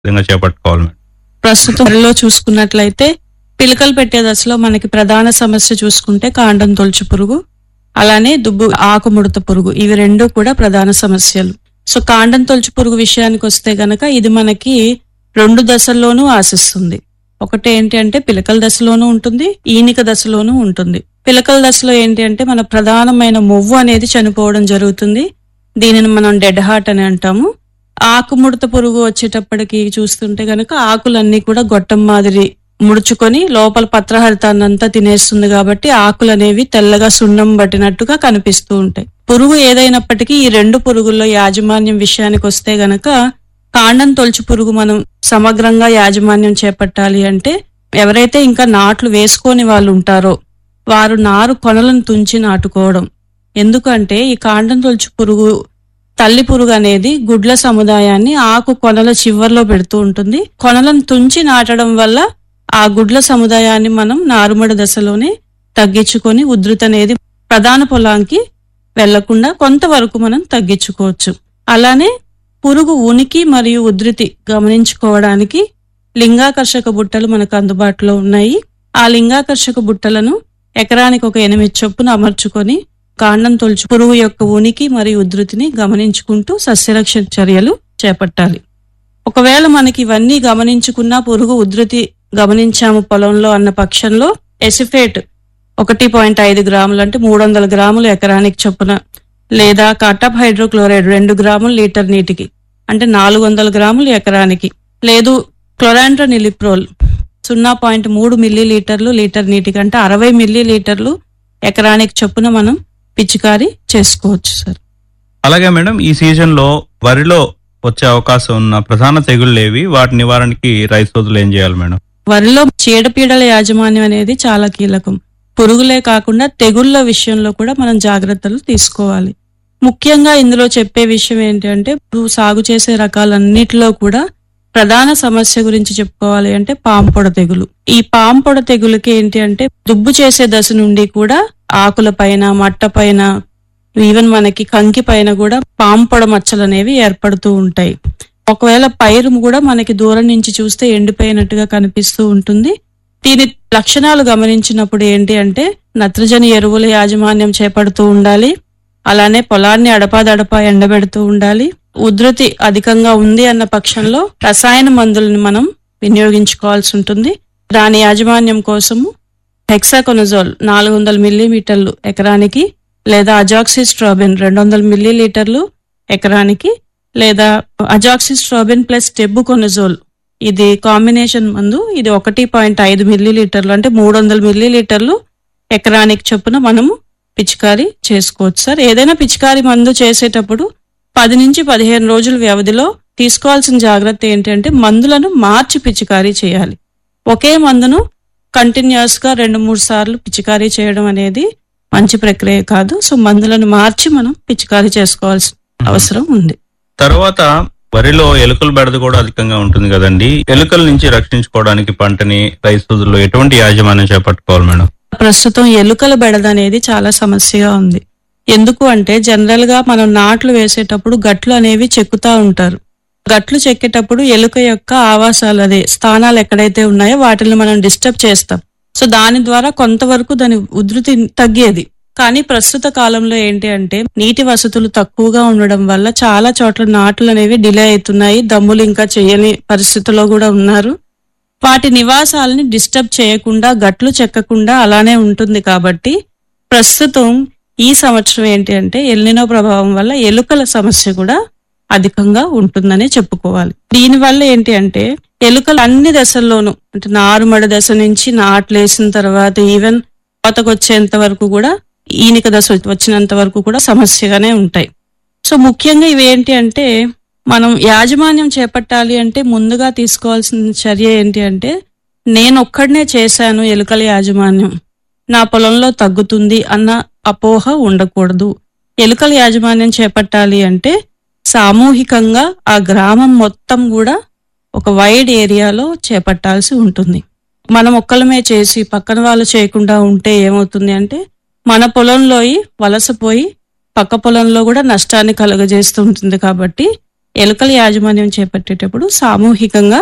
విధంగా చేపట్టుకోవాలి మేడం ప్రస్తుతం వరిలో చూసుకున్నట్లయితే పిలకలు పెట్టే దశలో మనకి ప్రధాన సమస్య చూసుకుంటే కాండం తొలచు పురుగు అలానే దుబ్బు ఆకుముడత పురుగు ఇవి రెండు కూడా ప్రధాన సమస్యలు సో కాండం తొలచు పురుగు విషయానికి వస్తే గనక ఇది మనకి రెండు దశల్లోనూ ఆశిస్తుంది ఒకటి ఏంటి అంటే పిలకల దశలోనూ ఉంటుంది ఈనిక దశలోనూ ఉంటుంది పిలకల దశలో ఏంటి అంటే మన ప్రధానమైన మొవ్వు అనేది చనిపోవడం జరుగుతుంది దీనిని మనం డెడ్ హార్ట్ అని అంటాము ఆకుముడత పురుగు వచ్చేటప్పటికి చూస్తుంటే గనక ఆకులన్నీ కూడా గొట్టం మాదిరి ముడుచుకొని లోపల పత్రహరితాన్ని అంతా తినేస్తుంది కాబట్టి ఆకులు అనేవి తెల్లగా సున్నం పట్టినట్టుగా కనిపిస్తూ ఉంటాయి పురుగు ఏదైనప్పటికీ ఈ రెండు పురుగుల్లో యాజమాన్యం విషయానికి వస్తే గనక కాండం తొలచు పురుగు మనం సమగ్రంగా యాజమాన్యం చేపట్టాలి అంటే ఎవరైతే ఇంకా నాట్లు వేసుకోని వాళ్ళు ఉంటారో వారు నారు కొనలను తుంచి నాటుకోవడం ఎందుకంటే ఈ కాండం తొలచు పురుగు తల్లి పురుగు అనేది గుడ్ల సముదాయాన్ని ఆకు కొనల చివర్లో పెడుతూ ఉంటుంది కొనలను తుంచి నాటడం వల్ల ఆ గుడ్ల సముదాయాన్ని మనం నారుమడి దశలోనే తగ్గించుకొని ఉధృతి అనేది ప్రధాన పొలానికి వెళ్లకుండా కొంతవరకు మనం తగ్గించుకోవచ్చు అలానే పురుగు ఉనికి మరియు ఉధృతి గమనించుకోవడానికి లింగాకర్షక బుట్టలు మనకు అందుబాటులో ఉన్నాయి ఆ లింగాకర్షక బుట్టలను ఎకరానికి ఒక ఎనిమిది చొప్పున అమర్చుకొని కాండం తొలచు పురుగు యొక్క ఉనికి మరియు ఉధృతిని గమనించుకుంటూ సస్యరక్షణ చర్యలు చేపట్టాలి ఒకవేళ మనకి ఇవన్నీ గమనించుకున్నా పురుగు ఉధృతి గమనించాము పొలంలో అన్న పక్షంలో ఎసిఫేట్ ఒకటి పాయింట్ ఐదు గ్రాములు అంటే మూడు వందల గ్రాములు ఎకరానికి చొప్పున లేదా కటాప్ హైడ్రోక్లోరైడ్ రెండు గ్రాములు లీటర్ నీటికి అంటే నాలుగు వందల గ్రాములు ఎకరానికి లేదు క్లోరాంట్రనిలిప్రోల్ సున్నా పాయింట్ మూడు మిల్లీ లీటర్లు లీటర్ నీటికి అంటే అరవై మిల్లీ లీటర్లు ఎకరానికి చొప్పున మనం పిచికారీ చేసుకోవచ్చు సార్ అలాగే మేడం ఈ సీజన్ లో వరిలో వచ్చే అవకాశం ఉన్న ప్రధాన తెగుళ్ళు ఏవి వాటి నివారణకి రైతు సోదరులు ఏం చేయాలి మేడం వరిలో చీడపీడల యాజమాన్యం అనేది చాలా కీలకం పురుగులే కాకుండా తెగుళ్ళ విషయంలో కూడా మనం జాగ్రత్తలు తీసుకోవాలి ముఖ్యంగా ఇందులో చెప్పే విషయం ఏంటంటే ఇప్పుడు సాగు చేసే రకాలన్నిటిలో కూడా ప్రధాన సమస్య గురించి చెప్పుకోవాలి అంటే పాంపొడ తెగులు ఈ పాంపొడ తెగులుకి ఏంటి అంటే దుబ్బు చేసే దశ నుండి కూడా ఆకుల పైన మట్ట పైన ఈవెన్ మనకి కంకి పైన కూడా పాంపొడ మచ్చలు అనేవి ఏర్పడుతూ ఉంటాయి ఒకవేళ పైరు కూడా మనకి దూరం నుంచి చూస్తే ఎండిపోయినట్టుగా కనిపిస్తూ ఉంటుంది దీని లక్షణాలు గమనించినప్పుడు ఏంటి అంటే నత్రజని ఎరువుల యాజమాన్యం చేపడుతూ ఉండాలి అలానే పొలాన్ని అడపాదడపా ఎండబెడుతూ ఉండాలి ఉధృతి అధికంగా ఉంది అన్న పక్షంలో రసాయన మందులను మనం వినియోగించుకోవాల్సి ఉంటుంది దాని యాజమాన్యం కోసము హెక్సాకొనజోల్ నాలుగు వందల మిల్లీమీటర్లు ఎకరానికి లేదా అజాక్సిస్ట్రాబిన్ రెండు వందల మిల్లీలీటర్లు ఎకరానికి లేదా అజాక్సిస్ట్రాబిన్ ప్లస్ టెబ్బుకొనజోల్ ఇది కాంబినేషన్ మందు ఇది ఒకటి పాయింట్ ఐదు మిల్లీలీటర్లు అంటే మూడు వందల మిల్లీలీటర్లు ఎకరానికి చొప్పున మనము పిచికారీ చేసుకోవచ్చు సార్ ఏదైనా పిచికారీ మందు చేసేటప్పుడు పది నుంచి పదిహేను రోజుల వ్యవధిలో తీసుకోవాల్సిన జాగ్రత్త ఏంటంటే మందులను మార్చి పిచికారీ చేయాలి ఒకే మందును కంటిన్యూస్ గా రెండు మూడు సార్లు పిచికారీ చేయడం అనేది మంచి ప్రక్రియ కాదు సో మందులను మార్చి మనం పిచికారీ చేసుకోవాల్సిన అవసరం ఉంది తర్వాత వరిలో ఎలుకల బెడద కూడా అధికంగా ఉంటుంది కదండి ఎలుకల నుంచి రక్షించుకోవడానికి పంటని రైతు సోదరులు ఎటువంటి యాజమాన్యం చేపట్టుకోవాలి మేడం ప్రస్తుతం ఎలుకల బెడద అనేది చాలా సమస్యగా ఉంది ఎందుకు అంటే జనరల్ గా మనం నాట్లు వేసేటప్పుడు గట్లు అనేవి చెక్కుతా ఉంటారు గట్లు చెక్కేటప్పుడు ఎలుక యొక్క ఆవాసాలు అదే స్థానాలు ఎక్కడైతే ఉన్నాయో వాటిని మనం డిస్టర్బ్ చేస్తాం సో దాని ద్వారా కొంతవరకు దాని ఉధృతి తగ్గేది కానీ ప్రస్తుత కాలంలో ఏంటి అంటే నీటి వసతులు తక్కువగా ఉండడం వల్ల చాలా చోట్ల నాట్లు అనేవి డిలే అవుతున్నాయి దమ్ములు ఇంకా చేయని పరిస్థితిలో కూడా ఉన్నారు వాటి నివాసాలని డిస్టర్బ్ చేయకుండా గట్లు చెక్కకుండా అలానే ఉంటుంది కాబట్టి ప్రస్తుతం ఈ సంవత్సరం ఏంటి అంటే ఎల్నినో ప్రభావం వల్ల ఎలుకల సమస్య కూడా అధికంగా ఉంటుందని చెప్పుకోవాలి దీని వల్ల ఏంటి అంటే ఎలుకలు అన్ని దశల్లోనూ అంటే నారుమడి దశ నుంచి నాట్లు వేసిన తర్వాత ఈవెన్ కోతకు వచ్చేంత వరకు కూడా ఈనిక దశ వచ్చినంత వరకు కూడా సమస్యగానే ఉంటాయి సో ముఖ్యంగా ఇవి ఏంటి అంటే మనం యాజమాన్యం చేపట్టాలి అంటే ముందుగా తీసుకోవాల్సిన చర్య ఏంటి అంటే నేను ఒక్కడనే చేశాను ఎలుకల యాజమాన్యం నా పొలంలో తగ్గుతుంది అన్న అపోహ ఉండకూడదు ఎలుకల యాజమాన్యం చేపట్టాలి అంటే సామూహికంగా ఆ గ్రామం మొత్తం కూడా ఒక వైడ్ ఏరియాలో చేపట్టాల్సి ఉంటుంది మనం ఒక్కలమే చేసి పక్కన వాళ్ళు చేయకుండా ఉంటే ఏమవుతుంది అంటే మన పొలంలోయి వలసపోయి పక్క పొలంలో కూడా నష్టాన్ని కలుగజేస్తూ ఉంటుంది కాబట్టి ఎలుకల యాజమాన్యం చేపట్టేటప్పుడు సామూహికంగా